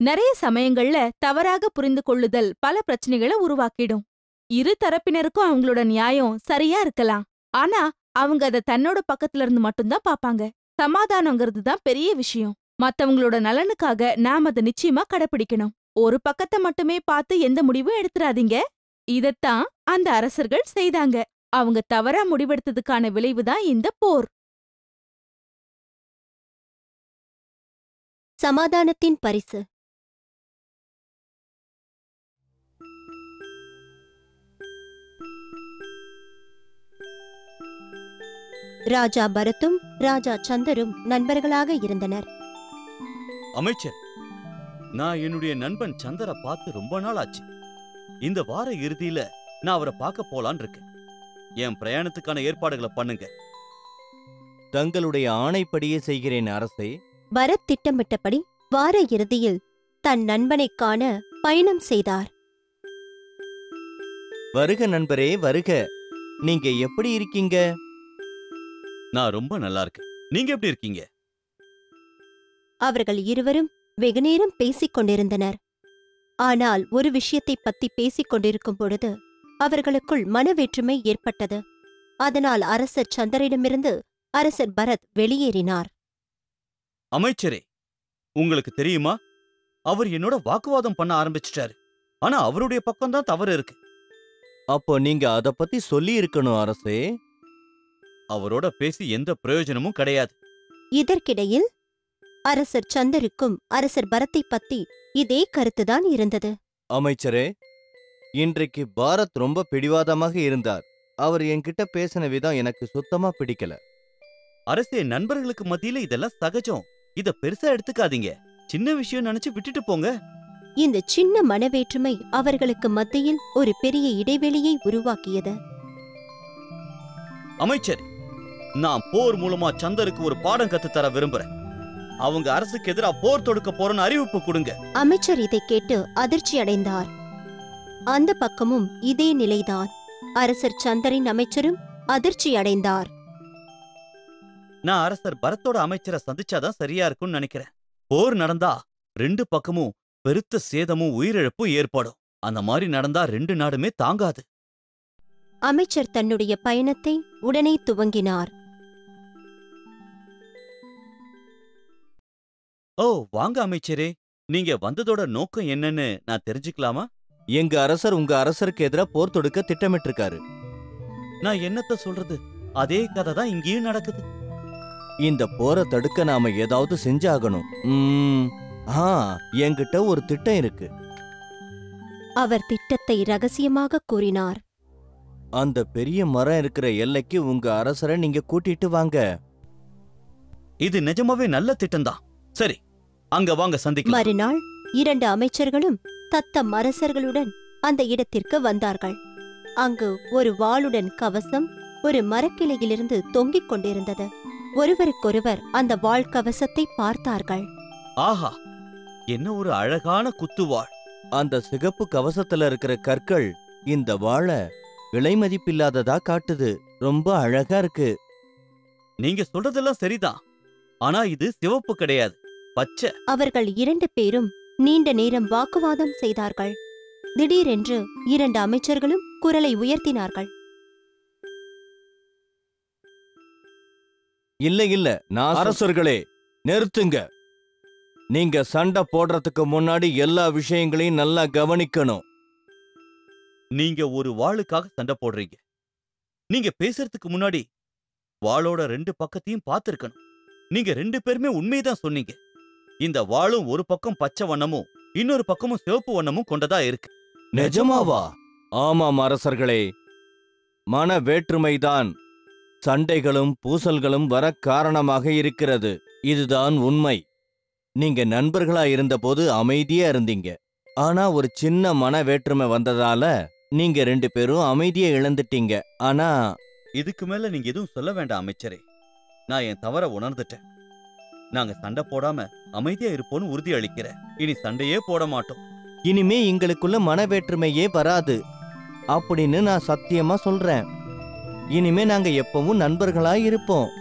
நிறைய சமயங்கள்ல தவறாக புரிந்து கொள்ளுதல் பல பிரச்சனைகளை உருவாக்கிடும் இரு தரப்பினருக்கும் அவங்களோட நியாயம் சரியா இருக்கலாம் ஆனா அவங்க அத தன்னோட பக்கத்துல இருந்து மட்டும்தான் பாப்பாங்க சமாதானங்கிறது தான் பெரிய விஷயம் மத்தவங்களோட நலனுக்காக நாம அதை நிச்சயமா கடைபிடிக்கணும் ஒரு பக்கத்தை மட்டுமே பார்த்து எந்த முடிவும் எடுத்துறாதீங்க இதத்தான் அந்த அரசர்கள் செய்தாங்க அவங்க தவறா முடிவெடுத்ததுக்கான விளைவுதான் இந்த போர் சமாதானத்தின் பரிசு ராஜா பரத்தும் ராஜா சந்தரும் நண்பர்களாக இருந்தனர் அமைச்சர் நான் என்னுடைய நண்பன் சந்தரை பார்த்து ரொம்ப நாள் ஆச்சு இந்த வார இறுதியில நான் அவரை பார்க்க போலான்னு இருக்கேன் என் பிரயாணத்துக்கான ஏற்பாடுகளை பண்ணுங்க தங்களுடைய ஆணைப்படியே செய்கிறேன் அரசே பரத் திட்டமிட்டபடி வார இறுதியில் தன் நண்பனைக் காண பயணம் செய்தார் வருக நண்பரே வருக நீங்க எப்படி இருக்கீங்க நான் ரொம்ப நல்லா இருக்கேன் நீங்க எப்படி இருக்கீங்க அவர்கள் இருவரும் வெகுநேரம் பேசிக் கொண்டிருந்தனர் ஆனால் ஒரு விஷயத்தைப் பத்தி பேசிக் கொண்டிருக்கும் பொழுது அவர்களுக்குள் மனவேற்றுமை ஏற்பட்டது அதனால் அரசர் சந்தரிடமிருந்து அரசர் பரத் வெளியேறினார் அமைச்சரே உங்களுக்கு தெரியுமா அவர் என்னோட வாக்குவாதம் பண்ண ஆரம்பிச்சிட்டாரு ஆனா அவருடைய பக்கம்தான் தவறு இருக்கு அப்போ நீங்க அத பத்தி சொல்லி இருக்கணும் அரசே அவரோட பேசி எந்த பிரயோஜனமும் கிடையாது இதற்கிடையில் அரசர் சந்தருக்கும் அரசர் பரத்தைப் பத்தி இதே கருத்துதான் இருந்தது அமைச்சரே இன்றைக்கு பாரத் ரொம்ப பிடிவாதமாக இருந்தார் அவர் என்கிட்ட பேசின விதம் எனக்கு சுத்தமா பிடிக்கல அரசே நண்பர்களுக்கு மத்தியில இதெல்லாம் சகஜம் இத பெருசா எடுத்துக்காதீங்க சின்ன விஷயம் நினைச்சு விட்டுட்டு போங்க இந்த சின்ன மனவேற்றுமை அவர்களுக்கு மத்தியில் ஒரு பெரிய இடைவெளியை உருவாக்கியது அமைச்சர் நான் போர் மூலமா சந்தருக்கு ஒரு பாடம் கத்து தர விரும்புறேன் அவங்க அரசுக்கு எதிரா போர் தொடுக்க போறேன்னு அறிவிப்பு கொடுங்க அமைச்சர் இதைக் கேட்டு அதிர்ச்சி அடைந்தார் அந்த பக்கமும் இதே நிலைதான் அரசர் சந்தரின் அமைச்சரும் அதிர்ச்சி அடைந்தார் நான் அரசர் பரத்தோட அமைச்சரை சந்திச்சாதான் சரியா இருக்கும்னு நினைக்கிறேன் போர் நடந்தா ரெண்டு பக்கமும் பெருத்த சேதமும் உயிரிழப்பும் ஏற்படும் அந்த மாதிரி நடந்தா ரெண்டு நாடுமே தாங்காது அமைச்சர் தன்னுடைய பயணத்தை உடனே துவங்கினார் ஓ வாங்க அமைச்சரே நீங்க வந்ததோட நோக்கம் என்னன்னு நான் தெரிஞ்சுக்கலாமா எங்க அரசர் உங்க அரசருக்கு எதிரா போர் தொடுக்க திட்டமிட்டிருக்காரு நான் என்னத்த சொல்றது அதே கதை தான் இங்கேயும் நடக்குது இந்த போரை தடுக்க நாம ஏதாவது செஞ்சாகணும் ம், ஆ என்கிட்ட ஒரு திட்டம் இருக்கு அவர் திட்டத்தை ரகசியமாக கூறினார் அந்த பெரிய மரம் இருக்கிற எல்லைக்கு உங்க அரசரை நீங்க கூட்டிட்டு வாங்க இது நிஜமாவே நல்ல திட்டம்தான் சரி அங்க வாங்க சந்திக்கலாம் மறுநாள் இரண்டு அமைச்சர்களும் தத்தம் அரசர்களுடன் அந்த இடத்திற்கு வந்தார்கள் அங்கு ஒரு வாளுடன் கவசம் ஒரு மரக்கிளையிலிருந்து தொங்கிக் கொண்டிருந்தது ஒருவருக்கொருவர் அந்த வாள் கவசத்தை பார்த்தார்கள் ஆஹா என்ன ஒரு அழகான குத்துவாள் அந்த சிகப்பு கவசத்துல இருக்கிற கற்கள் இந்த வாழை விலை மதிப்பில்லாததா காட்டுது ரொம்ப அழகா இருக்கு நீங்க சொல்றதெல்லாம் சரிதான் ஆனா இது சிவப்பு கிடையாது பச்சை அவர்கள் இரண்டு பேரும் நீண்ட நேரம் வாக்குவாதம் செய்தார்கள் திடீரென்று இரண்டு அமைச்சர்களும் குரலை உயர்த்தினார்கள் இல்ல இல்ல நான் அரசர்களே நிறுத்துங்க நீங்க சண்டை போடுறதுக்கு முன்னாடி எல்லா விஷயங்களையும் நல்லா கவனிக்கணும் நீங்க ஒரு வாளுக்காக சண்டை போடுறீங்க நீங்க பேசுறதுக்கு முன்னாடி வாளோட ரெண்டு பக்கத்தையும் பார்த்திருக்கணும் நீங்க ரெண்டு பேருமே உண்மையதான் சொன்னீங்க இந்த வாளும் ஒரு பக்கம் பச்சை வண்ணமும் இன்னொரு பக்கமும் சிவப்பு வண்ணமும் கொண்டதா இருக்கு நிஜமாவா ஆமாம் அரசர்களே மன வேற்றுமைதான் சண்டைகளும் பூசல்களும் வர காரணமாக இருக்கிறது இதுதான் உண்மை நீங்க நண்பர்களா இருந்தபோது அமைதியா இருந்தீங்க ஆனா ஒரு சின்ன மன வேற்றுமை வந்ததால நீங்க ரெண்டு பேரும் அமைதியை இழந்துட்டீங்க ஆனா இதுக்கு மேல நீங்க எதுவும் சொல்ல வேண்டாம் அமைச்சரே நான் என் தவற உணர்ந்துட்டேன் நாங்க சண்டை போடாம அமைதியா இருப்போம்னு உறுதி அளிக்கிறேன் இனி சண்டையே போட மாட்டோம் இனிமே எங்களுக்குள்ள மன வேற்றுமையே வராது அப்படின்னு நான் சத்தியமா சொல்றேன் இனிமே நாங்க எப்பவும் நண்பர்களா இருப்போம்